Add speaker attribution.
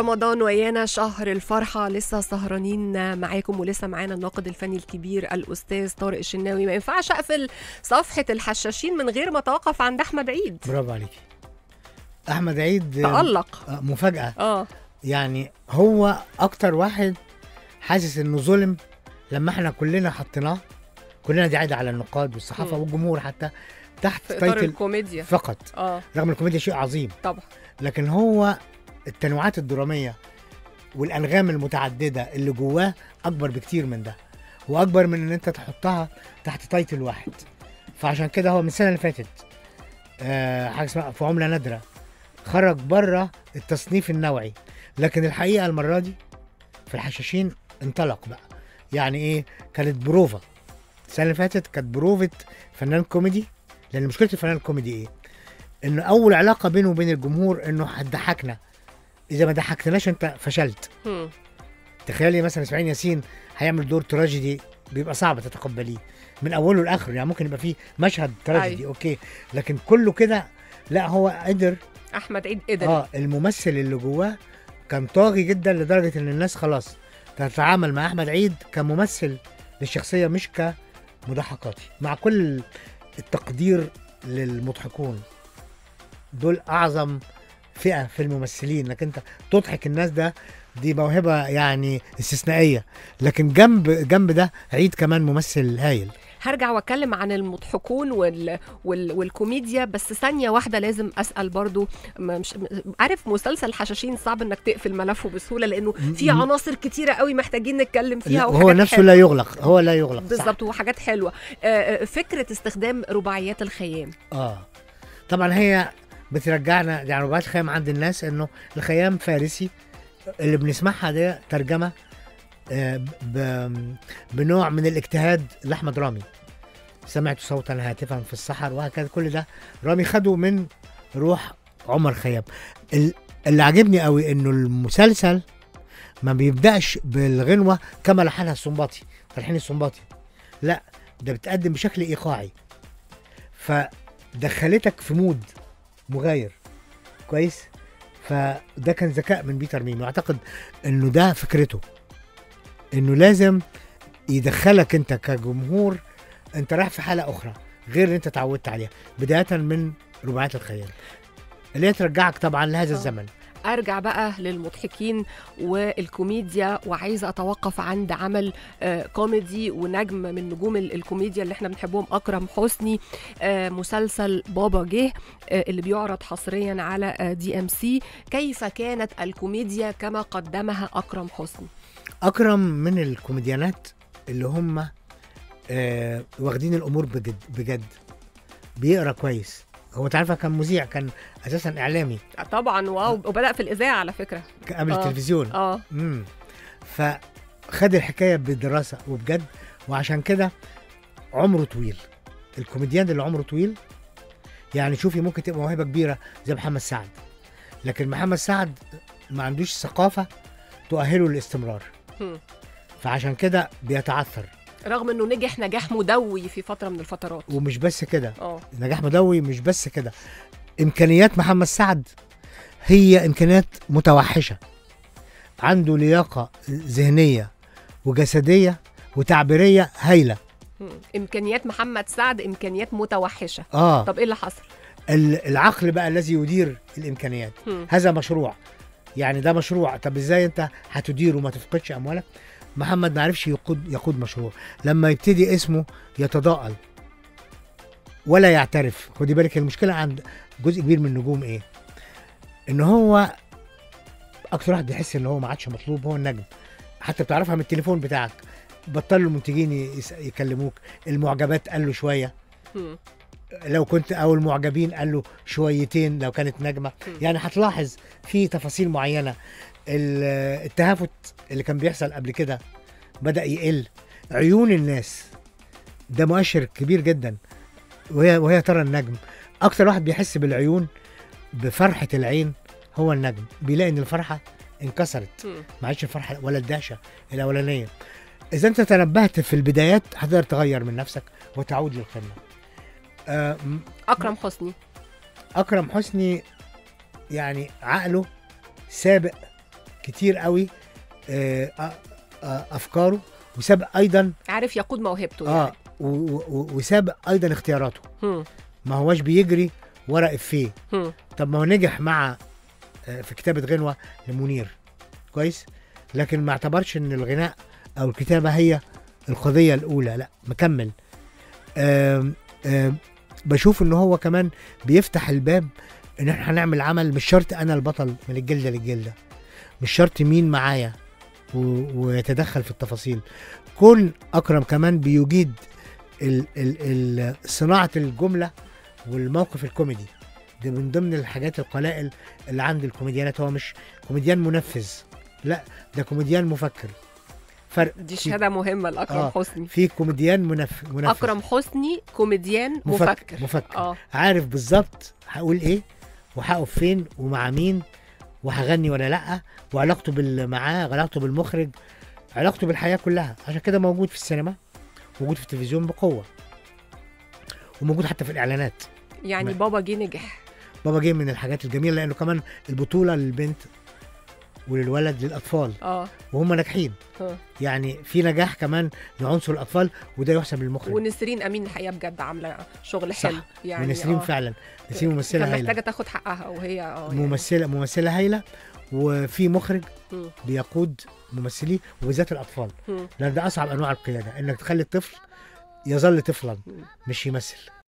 Speaker 1: رمضان ويانا شهر الفرحة لسه سهرانين معاكم ولسه معانا الناقد الفني الكبير الأستاذ طارق الشناوي ما ينفعش أقفل صفحة الحشاشين من غير ما أتوقف عند أحمد عيد
Speaker 2: برافو عليكي احمد عيد
Speaker 1: تألق
Speaker 2: آه، مفاجاه
Speaker 1: اه
Speaker 2: يعني هو اكتر واحد حاسس انه ظلم لما احنا كلنا حطيناه كلنا دي عايده على النقاد والصحافه
Speaker 1: مم.
Speaker 2: والجمهور حتى تحت
Speaker 1: في إطار
Speaker 2: تايتل
Speaker 1: الكوميديا
Speaker 2: فقط
Speaker 1: اه
Speaker 2: رغم الكوميديا شيء عظيم
Speaker 1: طبعا
Speaker 2: لكن هو التنوعات الدراميه والانغام المتعدده اللي جواه اكبر بكتير من ده واكبر من ان انت تحطها تحت تايتل واحد فعشان كده هو من السنه اللي فاتت آه حاجه اسمها في عمله نادره خرج بره التصنيف النوعي لكن الحقيقه المره دي في الحشاشين انطلق بقى يعني ايه كانت بروفا السنه اللي فاتت كانت بروفه فنان كوميدي لان مشكله الفنان الكوميدي ايه انه اول علاقه بينه وبين الجمهور انه هتضحكنا اذا ما ضحكتناش انت فشلت
Speaker 1: هم.
Speaker 2: تخيلي مثلا اسماعيل ياسين هيعمل دور تراجيدي بيبقى صعب تتقبليه من اوله لاخره يعني ممكن يبقى فيه مشهد تراجيدي
Speaker 1: أيوة.
Speaker 2: اوكي لكن كله كده لا هو قدر
Speaker 1: أحمد عيد قدر
Speaker 2: اه الممثل اللي جواه كان طاغي جدا لدرجه ان الناس خلاص تتعامل مع احمد عيد كممثل للشخصيه مش كمضحكاتي مع كل التقدير للمضحكون دول اعظم فئه في الممثلين لكن انت تضحك الناس ده دي موهبه يعني استثنائيه لكن جنب جنب ده عيد كمان ممثل هايل
Speaker 1: هرجع واتكلم عن المضحكون وال... وال... والكوميديا بس ثانيه واحده لازم اسال برضو م- مش م- عارف مسلسل حشاشين صعب انك تقفل ملفه بسهوله لانه في
Speaker 2: م-
Speaker 1: عناصر كتيره قوي محتاجين نتكلم فيها
Speaker 2: لا،
Speaker 1: وحاجات
Speaker 2: وهو نفسه
Speaker 1: حلوة.
Speaker 2: لا يغلق هو لا يغلق صح.
Speaker 1: بالظبط وحاجات حلوه آه، آه، فكره استخدام رباعيات الخيام
Speaker 2: اه طبعا هي بترجعنا يعني رباعيات الخيام عند الناس انه الخيام فارسي اللي بنسمعها ده ترجمه آه، ب- بنوع من الاجتهاد لاحمد رامي سمعت صوتا هاتفا في الصحر وهكذا كل ده رامي خده من روح عمر خيام ال- اللي عجبني قوي انه المسلسل ما بيبداش بالغنوه كما لحنها السنباطي تلحين السنباطي لا ده بتقدم بشكل ايقاعي فدخلتك في مود مغاير كويس فده كان ذكاء من بيتر مين واعتقد انه ده فكرته انه لازم يدخلك انت كجمهور انت رايح في حاله اخرى غير اللي انت اتعودت عليها بدايه من رباعيات الخيال اللي هي ترجعك طبعا لهذا
Speaker 1: آه.
Speaker 2: الزمن
Speaker 1: ارجع بقى للمضحكين والكوميديا وعايزه اتوقف عند عمل آه، كوميدي ونجم من نجوم ال- الكوميديا اللي احنا بنحبهم اكرم حسني آه، مسلسل بابا جه آه، اللي بيعرض حصريا على دي ام سي كيف كانت الكوميديا كما قدمها اكرم حسني
Speaker 2: اكرم من الكوميديانات اللي هم آه واخدين الامور بجد بجد بيقرا كويس هو تعرف كان مذيع كان اساسا اعلامي
Speaker 1: طبعا واو وبدا في الاذاعه على فكره
Speaker 2: قبل
Speaker 1: آه.
Speaker 2: التلفزيون
Speaker 1: اه
Speaker 2: امم فخد الحكايه بدراسه وبجد وعشان كده عمره طويل الكوميديان اللي عمره طويل يعني شوفي ممكن تبقى موهبه كبيره زي محمد سعد لكن محمد سعد ما عندوش ثقافه تؤهله للاستمرار
Speaker 1: هم.
Speaker 2: فعشان كده بيتعثر
Speaker 1: رغم انه نجح نجاح مدوي في فتره من الفترات
Speaker 2: ومش بس كده
Speaker 1: اه
Speaker 2: نجاح مدوي مش بس كده امكانيات محمد سعد هي امكانيات متوحشه عنده لياقه ذهنيه وجسديه وتعبيريه هايله
Speaker 1: هم. امكانيات محمد سعد امكانيات متوحشه
Speaker 2: اه
Speaker 1: طب ايه اللي حصل
Speaker 2: ال- العقل بقى الذي يدير الامكانيات
Speaker 1: هم.
Speaker 2: هذا مشروع يعني ده مشروع طب ازاي انت هتديره وما تفقدش اموالك محمد ما عرفش يقود يقود مشروع لما يبتدي اسمه يتضاءل ولا يعترف خدي بالك المشكله عند جزء كبير من النجوم ايه ان هو اكتر واحد بيحس ان هو ما عادش مطلوب هو النجم حتى بتعرفها من التليفون بتاعك بطلوا المنتجين يس- يكلموك المعجبات قال له شويه
Speaker 1: هم.
Speaker 2: لو كنت او المعجبين قال له شويتين لو كانت نجمه
Speaker 1: مم.
Speaker 2: يعني هتلاحظ في تفاصيل معينه ال- التهافت اللي كان بيحصل قبل كده بدا يقل عيون الناس ده مؤشر كبير جدا وهي وهي ترى النجم اكتر واحد بيحس بالعيون بفرحه العين هو النجم بيلاقي ان الفرحه انكسرت
Speaker 1: هم.
Speaker 2: ما عادش الفرحه ولا الدهشه الاولانيه اذا انت تنبهت في البدايات هتقدر تغير من نفسك وتعود للقمه آه، م-
Speaker 1: اكرم حسني
Speaker 2: اكرم حسني يعني عقله سابق كتير قوي آه، آه، آه، افكاره وساب ايضا
Speaker 1: عارف يقود موهبته
Speaker 2: اه
Speaker 1: يعني.
Speaker 2: و- و- و- وساب ايضا اختياراته
Speaker 1: هم.
Speaker 2: ما هواش بيجري ورا افيه
Speaker 1: هم.
Speaker 2: طب ما هو نجح مع آه، في كتابه غنوه لمنير كويس لكن ما اعتبرش ان الغناء او الكتابه هي القضيه الاولى لا مكمل آم آم بشوف ان هو كمان بيفتح الباب ان احنا هنعمل عمل مش شرط انا البطل من الجلده للجلده مش شرط مين معايا و- ويتدخل في التفاصيل كون اكرم كمان بيجيد ال ال ال صناعه الجمله والموقف الكوميدي ده من ضمن الحاجات القلائل اللي عند الكوميديانات هو مش كوميديان منفذ لا ده كوميديان مفكر فرق
Speaker 1: دي
Speaker 2: في-
Speaker 1: شهاده مهمه لاكرم
Speaker 2: آه.
Speaker 1: حسني
Speaker 2: في كوميديان منف... منفذ
Speaker 1: اكرم حسني كوميديان
Speaker 2: مفكر
Speaker 1: مفكر,
Speaker 2: مفكر
Speaker 1: اه
Speaker 2: عارف بالظبط هقول ايه وهقف فين ومع مين وهغني ولا لا وعلاقته بال معاه علاقته بالمخرج علاقته بالحياه كلها عشان كده موجود في السينما موجود في التلفزيون بقوه وموجود حتى في الاعلانات
Speaker 1: يعني
Speaker 2: ما-
Speaker 1: بابا جه نجح
Speaker 2: بابا جه من الحاجات الجميله لانه كمان البطوله للبنت وللولد للاطفال
Speaker 1: اه
Speaker 2: وهم ناجحين
Speaker 1: آه.
Speaker 2: يعني في نجاح كمان لعنصر الاطفال وده يحسب للمخرج
Speaker 1: ونسرين امين الحقيقه بجد عامله شغل
Speaker 2: صح.
Speaker 1: حلو يعني
Speaker 2: ونسرين
Speaker 1: آه.
Speaker 2: فعلا نسرين ممثله
Speaker 1: كان
Speaker 2: هايله
Speaker 1: محتاجه تاخد حقها وهي اه يعني.
Speaker 2: ممثله ممثله هايله وفي مخرج
Speaker 1: مم.
Speaker 2: بيقود ممثليه وبالذات الاطفال
Speaker 1: مم.
Speaker 2: لان ده اصعب انواع القياده انك تخلي الطفل يظل طفلا
Speaker 1: مم.
Speaker 2: مش يمثل